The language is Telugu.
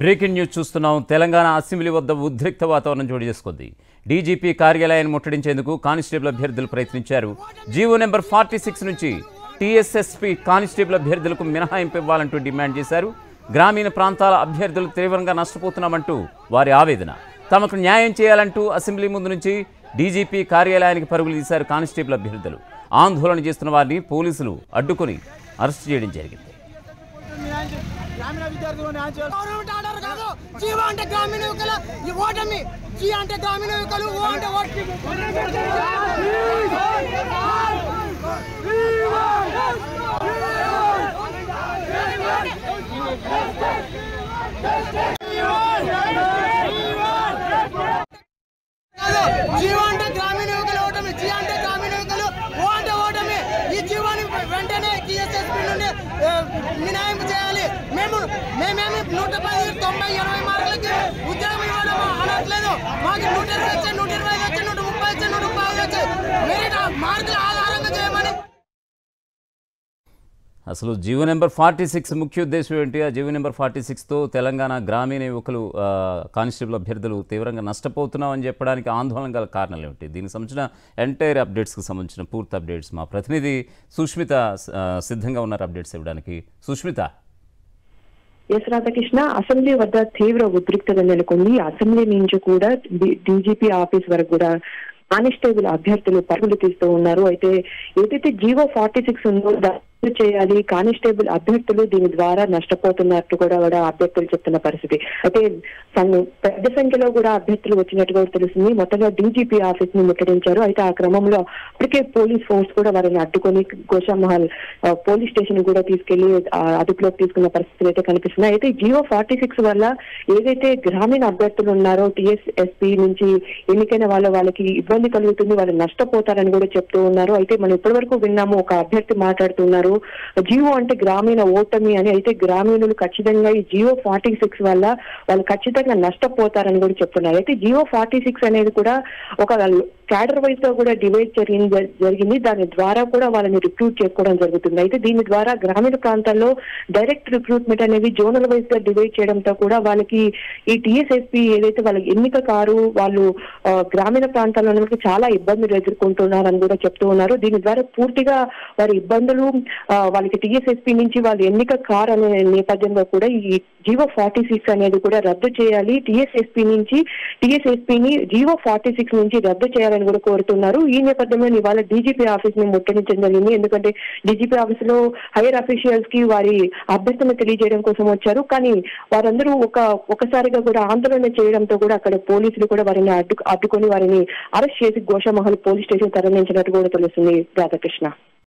బ్రేకింగ్ న్యూస్ చూస్తున్నాం తెలంగాణ అసెంబ్లీ వద్ద ఉద్రిక్త వాతావరణం చోటు చేసుకుంది డీజీపీ కార్యాలయాన్ని ముట్టడించేందుకు కానిస్టేబుల్ అభ్యర్థులు ప్రయత్నించారు జీవో నెంబర్ ఫార్టీ సిక్స్ నుంచి టీఎస్ఎస్పీ కానిస్టేబుల్ అభ్యర్థులకు మినహాయింపు ఇవ్వాలంటూ డిమాండ్ చేశారు గ్రామీణ ప్రాంతాల అభ్యర్థులు తీవ్రంగా నష్టపోతున్నామంటూ వారి ఆవేదన తమకు న్యాయం చేయాలంటూ అసెంబ్లీ ముందు నుంచి డీజీపీ కార్యాలయానికి పరుగులు తీశారు కానిస్టేబుల్ అభ్యర్థులు ఆందోళన చేస్తున్న వారిని పోలీసులు అడ్డుకొని అరెస్ట్ చేయడం జరిగింది గ్రామీణ విద్యార్థులు న్యాయం చేయాలి గవర్నమెంట్ ఆర్డర్ కాదు జీవ అంటే గ్రామీణ యువకుల ఈ ఓటమి జీ అంటే గ్రామీణ యువకులు ఓ అంటే ఓటమి కాదు జీవ అంటే గ్రామీణ యువకుల ఓటమి జీ అంటే గ్రామీణ యువకులు ఓ అంటే ఓటమి ఈ జీవాన్ని వెంటనే టీఎస్ఎస్పీ నుండి ఆ, మినహాయింపు చేయాలి మేము మేమేమి నూట పది తొంభై ఎనభై మార్కులకి ఉద్యోగం ఇవ్వడం అనట్లేదు మాకు నూట ఇరవై వచ్చాయి నూట ఇరవై ఐదు వచ్చాయి నూట ముప్పై వచ్చాయి నూట ముప్పై ఐదు వచ్చాయి మెరిట్ మార్కుల ఆధారంగా చేయమని అసలు జీవో నెంబర్ ఫార్టీ సిక్స్ ముఖ్య ఉద్దేశం ఏంటి ఆ జీవో నెంబర్ ఫార్టీ సిక్స్తో తెలంగాణ గ్రామీణ యువకులు ఆ, కానిస్టేబుల్ అభ్యర్థులు తీవ్రంగా నష్టపోతున్నామని చెప్పడానికి ఆందోళన గల కారణాలు ఏమిటి దీనికి సంబంధించిన ఎంటైర్ అప్డేట్స్కి సంబంధించిన పూర్తి అప్డేట్స్ మా ప్రతినిధి సుష్మిత ఆ, సిద్ధంగా ఉన్నారు అప్డేట్స్ ఇవ్వడానికి సుష్మిత ఎస్ రాధాకృష్ణ అసెంబ్లీ వద్ద తీవ్ర ఉద్రిక్తత నెలకొంది అసెంబ్లీ నుంచి కూడా డీజీపీ ఆఫీస్ వరకు కూడా కానిస్టేబుల్ అభ్యర్థులు పరుగులు తీస్తూ ఉన్నారు అయితే ఏదైతే జీవో ఫార్టీ సిక్స్ ఉందో దాన్ని రద్దు చేయాలి కానిస్టేబుల్ అభ్యర్థులు దీని ద్వారా నష్టపోతున్నట్టు కూడా కూడా అభ్యర్థులు చెప్తున్న పరిస్థితి అయితే సన్- పెద్ద సంఖ్యలో కూడా అభ్యర్థులు వచ్చినట్టుగా కూడా తెలుస్తుంది మొత్తంగా డీజీపీ ఆఫీస్ ని ముట్టడించారు అయితే ఆ క్రమంలో ఇప్పటికే పోలీస్ ఫోర్స్ కూడా వారిని అడ్డుకొని గోషామహల్ ఆ, పోలీస్ స్టేషన్ కూడా తీసుకెళ్లి ఆ, అదుపులోకి తీసుకున్న పరిస్థితులు అయితే కనిపిస్తున్నాయి అయితే జియో ఫార్టీ సిక్స్ వల్ల ఏదైతే గ్రామీణ అభ్యర్థులు ఉన్నారో టిఎస్ఎస్పీ నుంచి ఎన్నికైన వాళ్ళ వాళ్ళకి ఇబ్బంది కలుగుతుంది వాళ్ళు నష్టపోతారని కూడా చెప్తూ ఉన్నారు అయితే మనం ఇప్పటి వరకు విన్నాము ఒక అభ్యర్థి మాట్లాడుతున్నారు జియో అంటే గ్రామీణ ఓటమి అని అయితే గ్రామీణులు ఖచ్చితంగా ఈ జియో ఫార్టీ సిక్స్ వల్ల వాళ్ళు ఖచ్చితంగా నష్టపోతారని కూడా చెప్తున్నారు అయితే జియో ఫార్టీ సిక్స్ అనేది కూడా ఒక క్యాడర్ వైజ్ గా కూడా డివైడ్ జరిగింది జరిగింది దాని ద్వారా కూడా వాళ్ళని రిక్రూట్ చేసుకోవడం జరుగుతుంది అయితే దీని ద్వారా గ్రామీణ ప్రాంతాల్లో డైరెక్ట్ రిక్రూట్మెంట్ అనేది జోనల్ వైజ్ గా డివైడ్ చేయడంతో కూడా వాళ్ళకి ఈ టీఎస్ఎస్పీ ఏదైతే వాళ్ళ ఎన్నిక కారు వాళ్ళు ఆ, గ్రామీణ ప్రాంతాల్లో ఉన్న వాళ్ళకి చాలా ఇబ్బందులు ఎదుర్కొంటున్నారని కూడా చెప్తూ ఉన్నారు దీని ద్వారా పూర్తిగా వారి ఇబ్బందులు ఆ, వాళ్ళకి టీఎస్ఎస్పీ నుంచి వాళ్ళు ఎన్నిక కారు అనే నేపథ్యంలో కూడా ఈ జీవో ఫార్టీ సిక్స్ అనేది కూడా రద్దు చేయాలి టీఎస్ఎస్పీ నుంచి టీఎస్ఎస్పీని జీవో ఫార్టీ సిక్స్ నుంచి రద్దు చేయాలని కూడా కోరుతున్నారు ఈ నేపథ్యంలో ఇవాళ డీజీపీ ఆఫీస్ ని ముట్టడించడం జరిగింది ఎందుకంటే డీజీపీ ఆఫీస్ లో హైయర్ అఫీషియల్స్ కి వారి అభ్యర్థన తెలియజేయడం కోసం వచ్చారు కానీ వారందరూ ఒక ఒకసారిగా కూడా ఆందోళన చేయడంతో కూడా అక్కడ పోలీసులు కూడా వారిని అడ్డు అడ్డుకొని వారిని అరెస్ట్ చేసి గోషామహల్ పోలీస్ స్టేషన్ తరలించినట్టు కూడా తెలుస్తుంది రాధాకృష్ణ